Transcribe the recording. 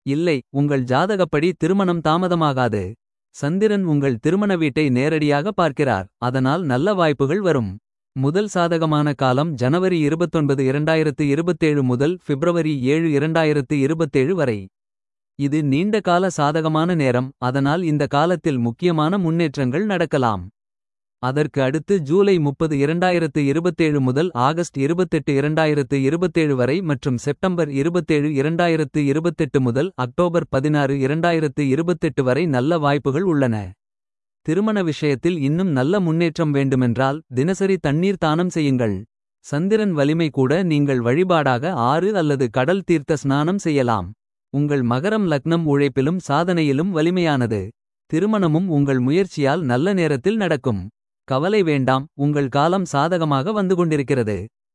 இல்லை உங்கள் ஜாதகப்படி திருமணம் தாமதமாகாது சந்திரன் உங்கள் திருமண வீட்டை நேரடியாக பார்க்கிறார் அதனால் நல்ல வாய்ப்புகள் வரும் முதல் சாதகமான காலம் ஜனவரி 29 இரண்டாயிரத்து இருபத்தேழு முதல் பிப்ரவரி ஏழு இரண்டாயிரத்து இருபத்தேழு வரை இது நீண்ட கால சாதகமான நேரம் அதனால் இந்த காலத்தில் முக்கியமான முன்னேற்றங்கள் நடக்கலாம் அதற்கு அடுத்து ஜூலை முப்பது இரண்டாயிரத்து இருபத்தேழு முதல் ஆகஸ்ட் இருபத்தெட்டு இரண்டாயிரத்து இருபத்தேழு வரை மற்றும் செப்டம்பர் இருபத்தேழு இரண்டாயிரத்து இருபத்தெட்டு முதல் அக்டோபர் பதினாறு இரண்டாயிரத்து இருபத்தெட்டு வரை நல்ல வாய்ப்புகள் உள்ளன திருமண விஷயத்தில் இன்னும் நல்ல முன்னேற்றம் வேண்டுமென்றால் தினசரி தண்ணீர் தானம் செய்யுங்கள் சந்திரன் வலிமை கூட நீங்கள் வழிபாடாக ஆறு அல்லது கடல் தீர்த்த ஸ்நானம் செய்யலாம் உங்கள் மகரம் லக்னம் உழைப்பிலும் சாதனையிலும் வலிமையானது திருமணமும் உங்கள் முயற்சியால் நல்ல நேரத்தில் நடக்கும் கவலை வேண்டாம் உங்கள் காலம் சாதகமாக வந்து கொண்டிருக்கிறது